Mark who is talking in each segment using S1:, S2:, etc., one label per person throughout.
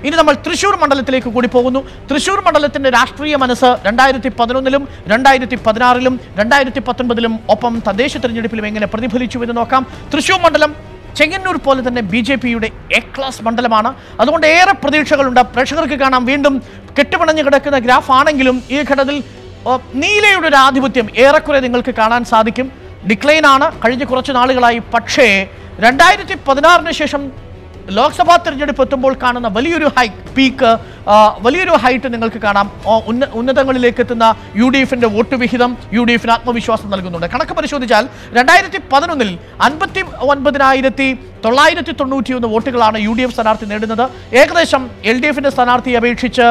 S1: ഇനി നമ്മൾ തൃശൂർ മണ്ഡലത്തിലേക്ക് കൂടി പോകുന്നു തൃശൂർ മണ്ഡലത്തിന്റെ രാഷ്ട്രീയ മനസ്സ് രണ്ടായിരത്തി പതിനൊന്നിലും രണ്ടായിരത്തി പതിനാറിലും രണ്ടായിരത്തി പത്തൊൻപതിലും ഒപ്പം തദ്ദേശ തെരഞ്ഞെടുപ്പിലും എങ്ങനെ പ്രതിഫലിച്ചു എന്ന് നോക്കാം തൃശൂർ മണ്ഡലം ചെങ്ങന്നൂർ പോലെ തന്നെ ബി ജെ പിയുടെ എ ക്ലാസ് മണ്ഡലമാണ് അതുകൊണ്ട് ഏറെ പ്രതീക്ഷകളുണ്ട് പ്രേക്ഷകർക്ക് കാണാം വീണ്ടും കെട്ടുപിണഞ്ഞു കിടക്കുന്ന ഗ്രാഫ് ആണെങ്കിലും ഈ ഘട്ടത്തിൽ ഓ, നീലയുടെ ഒരു ആധിപത്യം ഏറെക്കുറെ നിങ്ങൾക്ക് കാണാൻ സാധിക്കും ഡിക്ലൈൻ ആണ് കഴിഞ്ഞ കുറച്ച് നാളുകളായി പക്ഷേ രണ്ടായിരത്തി പതിനാറിന് ശേഷം ലോക്സഭാ തെരഞ്ഞെടുപ്പ് എത്തുമ്പോൾ കാണുന്ന വലിയൊരു ഹൈ പീക്ക് വലിയൊരു ഹൈറ്റ് നിങ്ങൾക്ക് കാണാം ഓ, ഉന്ന ഉന്നതങ്ങളിലേക്ക് എത്തുന്ന യു ഡി എഫിന്റെ വോട്ട് വിഹിതം യു ഡി എഫിന് ആത്മവിശ്വാസം നൽകുന്നുണ്ട് കണക്ക് പരിശോധിച്ചാൽ രണ്ടായിരത്തി പതിനൊന്നിൽ അൻപത്തി ഒൻപതിനായിരത്തി തൊള്ളായിരത്തി തൊണ്ണൂറ്റിയൊന്ന് വോട്ടുകളാണ് യു ഡി എഫ് സ്ഥാനാർത്ഥി നേടുന്നത് ഏകദേശം എൽ ഡി എഫിന്റെ സ്ഥാനാർത്ഥിയെ അപേക്ഷിച്ച്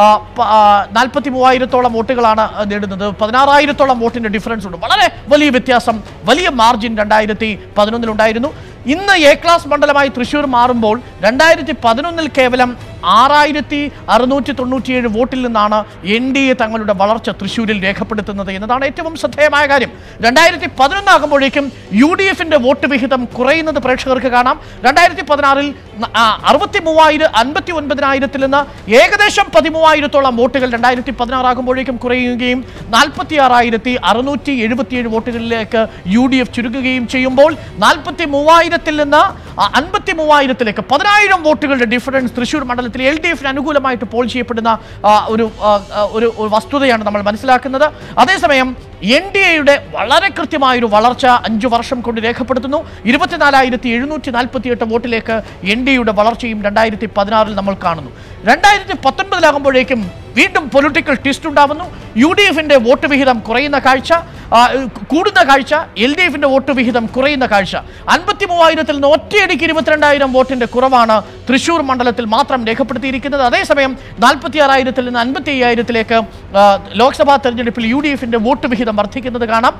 S1: നാൽപ്പത്തി മൂവായിരത്തോളം വോട്ടുകളാണ് ആ, നേടുന്നത് പതിനാറായിരത്തോളം വോട്ടിന്റെ ഡിഫറൻസ് ഉണ്ട് വളരെ വലിയ വ്യത്യാസം വലിയ മാർജിൻ രണ്ടായിരത്തി പതിനൊന്നിലുണ്ടായിരുന്നു ഇന്ന് എ ക്ലാസ് മണ്ഡലമായി തൃശൂർ മാറുമ്പോൾ രണ്ടായിരത്തി പതിനൊന്നിൽ കേവലം ആറായിരത്തി അറുന്നൂറ്റി തൊണ്ണൂറ്റിയേഴ് വോട്ടിൽ നിന്നാണ് എൻ ഡി എ തങ്ങളുടെ വളർച്ച തൃശ്ശൂരിൽ രേഖപ്പെടുത്തുന്നത് എന്നതാണ് ഏറ്റവും ശ്രദ്ധേയമായ കാര്യം രണ്ടായിരത്തി പതിനൊന്നാകുമ്പോഴേക്കും യു ഡി എഫിന്റെ വോട്ട് വിഹിതം കുറയുന്നത് പ്രേക്ഷകർക്ക് കാണാം രണ്ടായിരത്തി പതിനാറിൽ അറുപത്തി മൂവായിരം അൻപത്തി ഒൻപതിനായിരത്തിൽ നിന്ന് ഏകദേശം പതിമൂവായിരത്തോളം വോട്ടുകൾ രണ്ടായിരത്തി പതിനാറാകുമ്പോഴേക്കും കുറയുകയും നാൽപ്പത്തി ആറായിരത്തി അറുന്നൂറ്റി എഴുപത്തിയേഴ് വോട്ടുകളിലേക്ക് യു ഡി എഫ് ചുരുങ്ങുകയും ചെയ്യുമ്പോൾ നാൽപ്പത്തി മൂവായിരത്തിൽ നിന്ന് അൻപത്തി മൂവായിരത്തിലേക്ക് പതിനായിരം വോട്ടുകളുടെ ഡിഫറൻസ് തൃശ്ശൂർ മണ്ഡലത്തിൽ എൽ ഡി എഫിന് അനുകൂലമായിട്ട് പോൾ ചെയ്യപ്പെടുന്ന ആ, ഒരു ആ, ആ, ഒരു ഒരു വസ്തുതയാണ് നമ്മൾ മനസ്സിലാക്കുന്നത് അതേസമയം എൻ ഡി എയുടെ വളരെ കൃത്യമായൊരു വളർച്ച അഞ്ചു വർഷം കൊണ്ട് രേഖപ്പെടുത്തുന്നു ഇരുപത്തിനാലായിരത്തി എഴുന്നൂറ്റി നാൽപ്പത്തി എട്ട് വോട്ടിലേക്ക് എൻ ഡി എയുടെ വളർച്ചയും രണ്ടായിരത്തി പതിനാറിൽ നമ്മൾ കാണുന്നു രണ്ടായിരത്തി പത്തൊൻപതിലാകുമ്പോഴേക്കും വീണ്ടും പൊളിറ്റിക്കൽ ട്വിസ്റ്റ് ഉണ്ടാവുന്നു യു ഡി എഫിന്റെ വോട്ട് വിഹിതം കുറയുന്ന കാഴ്ച ആ, കൂടുന്ന കാഴ്ച എൽ ഡി എഫിന്റെ വോട്ട് വിഹിതം കുറയുന്ന കാഴ്ച അൻപത്തി മൂവായിരത്തിൽ നിന്ന് ഒറ്റയടിക്ക് ഇരുപത്തിരണ്ടായിരം വോട്ടിന്റെ കുറവാണ് തൃശൂർ മണ്ഡലത്തിൽ മാത്രം രേഖപ്പെടുത്തിയിരിക്കുന്നത് അതേസമയം നാൽപ്പത്തി ആറായിരത്തിൽ നിന്ന് അൻപത്തി അയ്യായിരത്തിലേക്ക് ആ, ലോക്സഭാ തെരഞ്ഞെടുപ്പിൽ യു ഡി എഫിന്റെ വോട്ട് വിഹിതം വർദ്ധിക്കുന്നത് കാണാം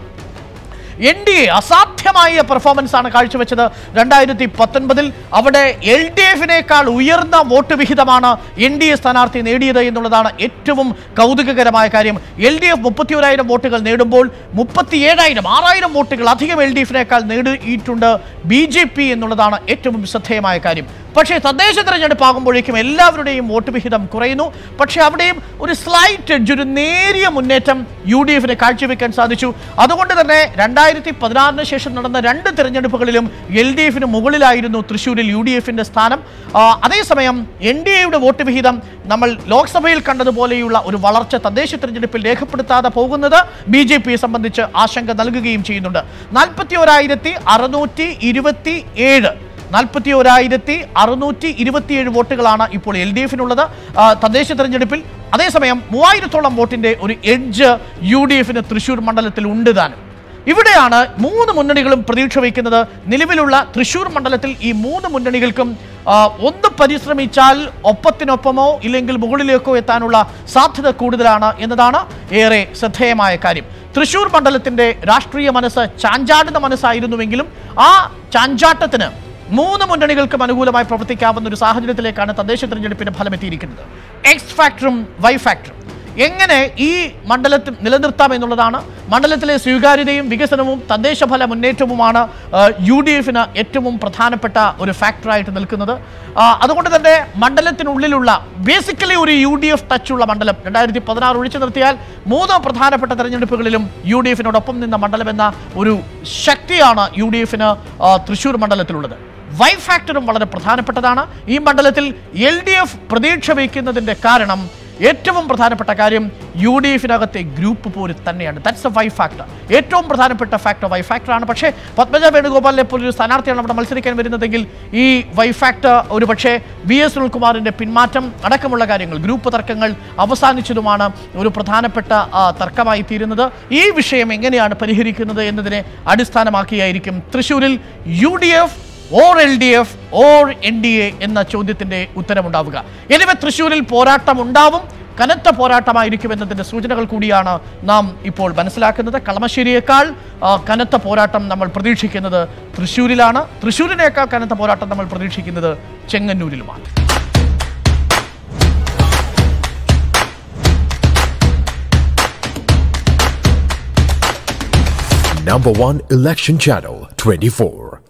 S1: എൻ ഡി എ അസാധ്യമായ പെർഫോമൻസ് ആണ് കാഴ്ചവെച്ചത് രണ്ടായിരത്തി പത്തൊൻപതിൽ അവിടെ എൽ ഡി എഫിനേക്കാൾ ഉയർന്ന വോട്ട് വിഹിതമാണ് എൻ ഡി എ സ്ഥാനാർത്ഥി നേടിയത് എന്നുള്ളതാണ് ഏറ്റവും കൗതുകകരമായ കാര്യം എൽ ഡി എഫ് മുപ്പത്തി ഒരായിരം വോട്ടുകൾ നേടുമ്പോൾ മുപ്പത്തി ഏഴായിരം ആറായിരം വോട്ടുകൾ അധികം എൽ ഡി എഫിനേക്കാൾ നേടിയിട്ടുണ്ട് ബി ജെ പി എന്നുള്ളതാണ് ഏറ്റവും ശ്രദ്ധേയമായ കാര്യം പക്ഷേ തദ്ദേശ തെരഞ്ഞെടുപ്പ് ആകുമ്പോഴേക്കും എല്ലാവരുടെയും വോട്ട് വിഹിതം കുറയുന്നു പക്ഷേ അവിടെയും ഒരു സ്ലൈറ്റ് എഡ്ജ് ഒരു നേരിയ മുന്നേറ്റം യു ഡി എഫിന് കാഴ്ചവെക്കാൻ സാധിച്ചു അതുകൊണ്ട് തന്നെ രണ്ടായിരത്തി പതിനാറിന് ശേഷം നടന്ന രണ്ട് തെരഞ്ഞെടുപ്പുകളിലും എൽ ഡി എഫിന് മുകളിലായിരുന്നു തൃശ്ശൂരിൽ യു ഡി എഫിന്റെ സ്ഥാനം ആ, അതേസമയം എൻ ഡി എയുടെ വോട്ട് വിഹിതം നമ്മൾ ലോക്സഭയിൽ കണ്ടതുപോലെയുള്ള ഒരു വളർച്ച തദ്ദേശ തെരഞ്ഞെടുപ്പിൽ രേഖപ്പെടുത്താതെ പോകുന്നത് ബി ജെ പിയെ സംബന്ധിച്ച് ആശങ്ക നൽകുകയും ചെയ്യുന്നുണ്ട് നാൽപ്പത്തി ഒരായിരത്തി അറുന്നൂറ്റി ഇരുപത്തി ഏഴ് നാൽപ്പത്തി ഒരായിരത്തി അറുന്നൂറ്റി ഇരുപത്തിയേഴ് വോട്ടുകളാണ് ഇപ്പോൾ എൽ ഡി എഫിനുള്ളത് ആ, തദ്ദേശ തെരഞ്ഞെടുപ്പിൽ അതേസമയം മൂവായിരത്തോളം വോട്ടിന്റെ ഒരു എഡ്ജ് യു ഡി എഫിന് തൃശൂർ മണ്ഡലത്തിൽ ഉണ്ട് താനും ഇവിടെയാണ് മൂന്ന് മുന്നണികളും പ്രതീക്ഷ വയ്ക്കുന്നത് നിലവിലുള്ള തൃശൂർ മണ്ഡലത്തിൽ ഈ മൂന്ന് മുന്നണികൾക്കും ആ, ഒന്ന് പരിശ്രമിച്ചാൽ ഒപ്പത്തിനൊപ്പമോ ഇല്ലെങ്കിൽ മുകളിലേക്കോ എത്താനുള്ള സാധ്യത കൂടുതലാണ് എന്നതാണ് ഏറെ ശ്രദ്ധേയമായ കാര്യം തൃശൂർ മണ്ഡലത്തിന്റെ രാഷ്ട്രീയ മനസ്സ് ചാഞ്ചാടുന്ന മനസ്സായിരുന്നുവെങ്കിലും ആ ചാഞ്ചാട്ടത്തിന് മൂന്ന് മുന്നണികൾക്കും അനുകൂലമായി പ്രവർത്തിക്കാവുന്ന ഒരു സാഹചര്യത്തിലേക്കാണ് തദ്ദേശ തെരഞ്ഞെടുപ്പിന്റെ ഫലം എത്തിയിരിക്കുന്നത് എക്സ് ഫാക്ടറും വൈ ഫാക്ടറും എങ്ങനെ ഈ മണ്ഡലത്തിൽ നിലനിർത്താം എന്നുള്ളതാണ് മണ്ഡലത്തിലെ സ്വീകാര്യതയും വികസനവും തദ്ദേശഫല മുന്നേറ്റവുമാണ് ആ, യു ഡി എഫിന് ഏറ്റവും പ്രധാനപ്പെട്ട ഒരു ഫാക്ടറായിട്ട് നിൽക്കുന്നത് ആ, അതുകൊണ്ട് തന്നെ മണ്ഡലത്തിനുള്ളിലുള്ള ബേസിക്കലി ഒരു യു ഡി എഫ് ടച്ചുള്ള മണ്ഡലം രണ്ടായിരത്തി പതിനാറ് ഒഴിച്ചു നിർത്തിയാൽ മൂന്ന് പ്രധാനപ്പെട്ട തെരഞ്ഞെടുപ്പുകളിലും യു ഡി എഫിനോടൊപ്പം നിന്ന മണ്ഡലം എന്ന ഒരു ശക്തിയാണ് യു ഡി എഫിന് തൃശ്ശൂർ മണ്ഡലത്തിലുള്ളത് വൈ ഫാക്ടറും വളരെ പ്രധാനപ്പെട്ടതാണ് ഈ മണ്ഡലത്തിൽ എൽ ഡി എഫ് പ്രതീക്ഷ വയ്ക്കുന്നതിൻ്റെ കാരണം ഏറ്റവും പ്രധാനപ്പെട്ട കാര്യം യു ഡി എഫിനകത്തെ ഗ്രൂപ്പ് പോര് തന്നെയാണ് ദാറ്റ്സ് എ വൈ ഫാക്ടർ ഏറ്റവും പ്രധാനപ്പെട്ട ഫാക്ടർ വൈ ഫാക്ടറാണ് പക്ഷേ പത്മജ വേണുഗോപാലിനെ പോലൊരു സ്ഥാനാർത്ഥിയാണ് അവിടെ മത്സരിക്കാൻ വരുന്നതെങ്കിൽ ഈ വൈ ഫാക്ടർ ഒരു പക്ഷേ വി എസ് സുനിൽകുമാറിൻ്റെ പിന്മാറ്റം അടക്കമുള്ള കാര്യങ്ങൾ ഗ്രൂപ്പ് തർക്കങ്ങൾ അവസാനിച്ചതുമാണ് ഒരു പ്രധാനപ്പെട്ട ആ, തർക്കമായി തീരുന്നത് ഈ വിഷയം എങ്ങനെയാണ് പരിഹരിക്കുന്നത് എന്നതിനെ അടിസ്ഥാനമാക്കിയായിരിക്കും തൃശ്ശൂരിൽ U D F or L D F or N D A എന്ന ചോദ്യത്തിന്റെ ഉത്തരമുണ്ടാവുക എനിവെ തൃശ്ശൂരിൽ പോരാട്ടം ഉണ്ടാവും കനത്ത പോരാട്ടമായിരിക്കും എന്നതിന്റെ സൂചനകൾ കൂടിയാണ് നാം ഇപ്പോൾ മനസ്സിലാക്കുന്നത് കളമശ്ശേരിയേക്കാൾ ആ, കനത്ത പോരാട്ടം നമ്മൾ പ്രതീക്ഷിക്കുന്നത് തൃശ്ശൂരിലാണ് തൃശ്ശൂരിനേക്കാൾ കനത്ത പോരാട്ടം നമ്മൾ പ്രതീക്ഷിക്കുന്നത് ചെങ്ങന്നൂരിലുമാണ്
S2: Number one election channel 24.